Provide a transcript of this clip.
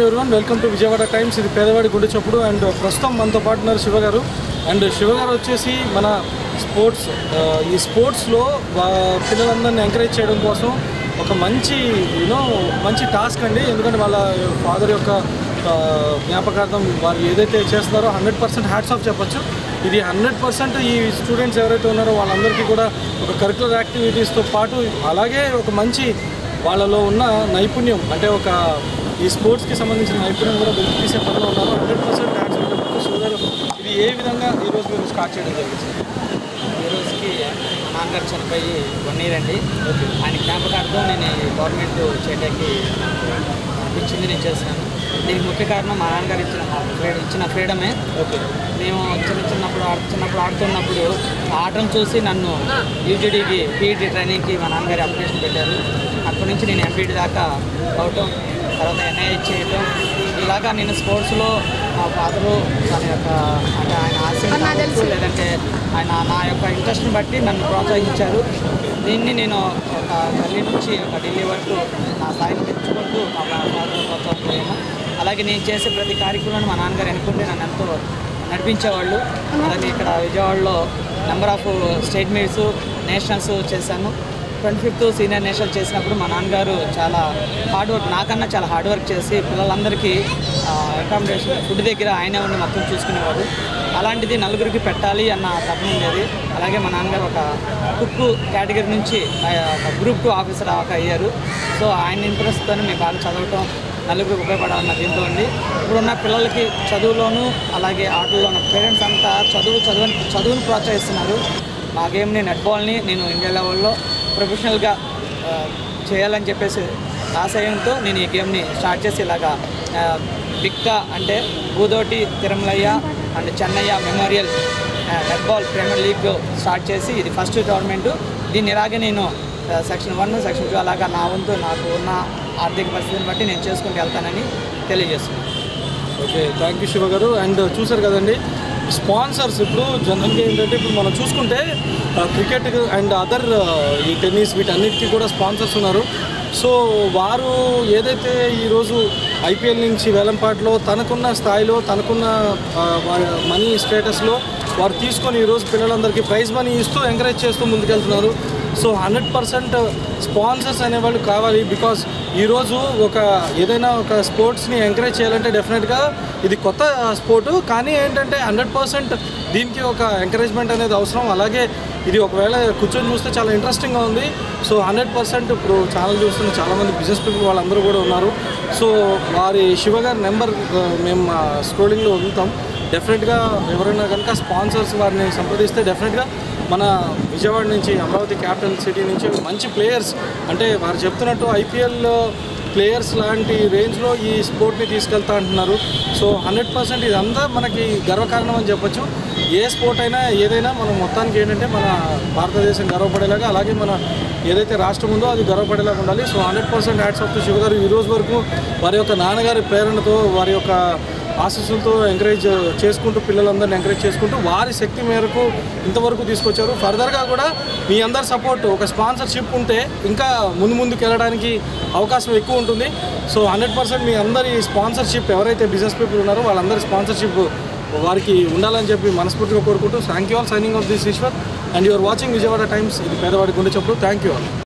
everyone welcome to Vijayawada Times ఇది పేదవాడి గుండె చప్పుడు అండ్ ప్రస్తుతం మనతో పాటు ఉన్నారు శివ గారు అండ్ శివ గారు వచ్చేసి మన స్పోర్ట్స్ ఆ, ఈ స్పోర్ట్స్లో పిల్లలందరిని ఎంకరేజ్ చేయడం కోసం ఒక మంచి యూనో మంచి టాస్క్ అండి ఎందుకంటే వాళ్ళ ఫాదర్ యొక్క ఆ, జ్ఞాపకార్థం వారు ఏదైతే చేస్తున్నారో హండ్రెడ్ పర్సెంట్ హ్యాట్స్ ఆఫ్ చెప్పొచ్చు ఇది హండ్రెడ్ పర్సెంట్ ఈ స్టూడెంట్స్ ఎవరైతే ఉన్నారో వాళ్ళందరికీ కూడా ఒక కరికులర్ యాక్టివిటీస్తో పాటు అలాగే ఒక మంచి వాళ్ళలో ఉన్న నైపుణ్యం అంటే ఒక ఈ స్పోర్ట్స్కి సంబంధించిన నైపుణ్యం కూడా వెలికి తీసే పనిలో ఉన్నారు హండ్రెడ్ పర్సెంట్ డాన్స్ శివగారు ఇది ఏ విధంగా ఈరోజు మీరు స్టార్ట్ చేయడం జరిగింది సార్ ఈ రోజుకి నాన్నగారు చనిపోయి వన్ ఇయర్ అండి ఆయన జ్ఞాపకార్థం నేను ఈ గవర్నమెంట్ చేయడానికి నాకు ఇచ్చింది నేను చేస్తున్నాను దీనికి ముఖ్య కారణం మా నాన్నగారు ఇచ్చిన మా ఫ్రీ- ఇచ్చిన ఫ్రీడమే ఓకే మేము చిన్న చిన్నప్పుడు ఆడు- చిన్నప్పుడు ఆడుతున్నప్పుడు ఆ ఆటను చూసి నన్ను యూజీడీకి పీఈటీ ట్రైనింగ్కి మా నాన్నగారు అప్లికేషన్ పెట్టారు అప్పటి నుంచి నేను ఎంపీటీ దాకా అవటం తర్వాత ఎన్ఐ చేయటం ఇలాగా నేను స్పోర్ట్స్లో మా ఫాదరు తన యొక్క అంటే ఆయన ఆశయం కావచ్చు, లేదంటే ఆయన నా యొక్క ఇంట్రెస్ట్ని బట్టి నన్ను ప్రోత్సహించారు దీన్ని నేను ఒక తల్లి నుంచి ఒక ఢిల్లీ వరకు నా స్థాయిని పెంచుకుంటూ మా ఫాదర్ ప్రోత్సాహం అలాగే నేను చేసే ప్రతి కార్యక్రమాన్ని మా నాన్నగారు అనుకుంటే నన్ను ఎంతో నడిపించేవాళ్ళు అలాగే ఇక్కడ విజయవాడలో number of state meets nationals చేశాను ట్వంటీ ఫిఫ్త్ సీనియర్ నేషనల్ చేసినప్పుడు మా నాన్నగారు చాలా హార్డ్ వర్క్ నాకన్నా చాలా హార్డ్ వర్క్ చేసి పిల్లలందరికీ అకామిడేషన్ ఫుడ్ దగ్గర ఆయనే ఉండి మొత్తం చూసుకునేవాడు అలాంటిది నలుగురికి పెట్టాలి అన్న తపన ఉండేది అలాగే మా నాన్నగారు ఒక కుక్ కేటగిరీ నుంచి ఆ, ఒక గ్రూప్ టూ ఆఫీసర్ ఒక అయ్యారు సో ఆయన ఇంట్రెస్ట్తో మేము బాగా చదవటం నలుగురికి ఉపయోగపడాలన్న దీంతో ఉంది ఇప్పుడున్న పిల్లలకి చదువులోను అలాగే ఆటల్లోను పేరెంట్స్ అంతా చదువు చదువుని చదువుని ప్రోత్సహిస్తున్నారు మా గేమ్ని నెట్బాల్ని నేను ఇండియా లెవెల్లో ప్రొఫెషనల్గా ఆ, చేయాలని చెప్పేసి ఆశయంతో నేను ఈ గేమ్ని స్టార్ట్ చేసి ఇలాగా ఆ, బిక్కా అంటే భూదోటి తిరుమలయ్య అండ్ చెన్నయ్య మెమోరియల్ ఆ, నెట్బాల్ ప్రీమియర్ లీగ్ స్టార్ట్ చేసి ఇది ఫస్ట్ టోర్నమెంటు దీన్ని ఇలాగే నేను ఆ, సెక్షన్ వన్ సెక్షన్ టూ అలాగా నా వంతు నాకు ఉన్న ఆర్థిక పరిస్థితిని బట్టి నేను చేసుకుంటూ వెళ్తానని తెలియజేస్తున్నాను ఓకే థ్యాంక్ యూ శివ గారు అండ్ చూసారు కదండి స్పాన్సర్స్ ఇప్పుడు జనరల్గా ఏంటంటే ఇప్పుడు మనం చూసుకుంటే క్రికెట్ అండ్ అదర్ ఈ టెన్నిస్ వీటన్నిటికీ కూడా స్పాన్సర్స్ ఉన్నారు సో వారు ఏదైతే ఈరోజు ఐపీఎల్ నుంచి వేలంపాట్లో తనకున్న స్థాయిలో తనకున్న మనీ స్టేటస్లో వారు తీసుకొని ఈరోజు పిల్లలందరికీ ప్రైజ్ మనీ ఇస్తూ ఎంకరేజ్ చేస్తూ ముందుకెళ్తున్నారు సో హండ్రెడ్ పర్సెంట్ స్పాన్సర్స్ అనేవాళ్ళు కావాలి బికాస్ ఈరోజు ఒక ఏదైనా ఒక స్పోర్ట్స్ని ఎంకరేజ్ చేయాలంటే డెఫినెట్గా ఇది కొత్త స్పోర్టు కానీ ఏంటంటే హండ్రెడ్ పర్సెంట్ దీనికి ఒక ఎంకరేజ్మెంట్ అనేది అవసరం అలాగే ఇది ఒకవేళ కూర్చొని చూస్తే చాలా ఇంట్రెస్టింగ్గా ఉంది సో హండ్రెడ్ పర్సెంట్ ఇప్పుడు ఛానల్ చూస్తున్న చాలామంది బిజినెస్ పీపుల్ వాళ్ళందరూ కూడా ఉన్నారు సో వారి శివ గారి నెంబర్ మేము స్క్రోలింగ్లో వదులుతాం డెఫినెట్గా ఎవరైనా కనుక స్పాన్సర్స్ వారిని సంప్రదిస్తే డెఫినెట్గా మన విజయవాడ నుంచి అమరావతి క్యాపిటల్ సిటీ నుంచి మంచి ప్లేయర్స్ అంటే వారు చెప్తున్నట్టు ఐపీఎల్ ప్లేయర్స్ లాంటి రేంజ్లో ఈ స్పోర్ట్ని తీసుకెళ్తా అంటున్నారు సో హండ్రెడ్ పర్సెంట్ ఇదంతా మనకి గర్వకారణం అని చెప్పొచ్చు ఏ స్పోర్ట్ అయినా ఏదైనా మనం మొత్తానికి ఏంటంటే మన భారతదేశం గర్వపడేలాగా అలాగే మన ఏదైతే రాష్ట్రం ఉందో అది గర్వపడేలాగా ఉండాలి so hundred percent hats off to Shiva garu ఈ రోజు వరకు వారి యొక్క నాన్నగారి ప్రేరణతో వారి యొక్క ఆశీస్సులతో ఎంకరేజ్ చేసుకుంటూ పిల్లలందరిని ఎంకరేజ్ చేసుకుంటూ వారి శక్తి మేరకు ఇంతవరకు తీసుకొచ్చారు ఫర్దర్గా కూడా మీ అందరి సపోర్ట్ ఒక స్పాన్సర్షిప్ ఉంటే ఇంకా ముందు ముందుకు వెళ్ళడానికి అవకాశం ఎక్కువ ఉంటుంది సో హండ్రెడ్ పర్సెంట్ మీ అందరి స్పాన్సర్షిప్ ఎవరైతే బిజినెస్ పీపుల్ ఉన్నారో వాళ్ళందరి స్పాన్సర్షిప్ వారికి ఉండాలని చెప్పి మనస్ఫూర్తిగా కోరుకుంటూ thank you all signing off this Eshwar and you are watching Vijayawada Times ఇది పేదవాడి గుండె చెప్పుడు థ్యాంక్ యూ ఆల్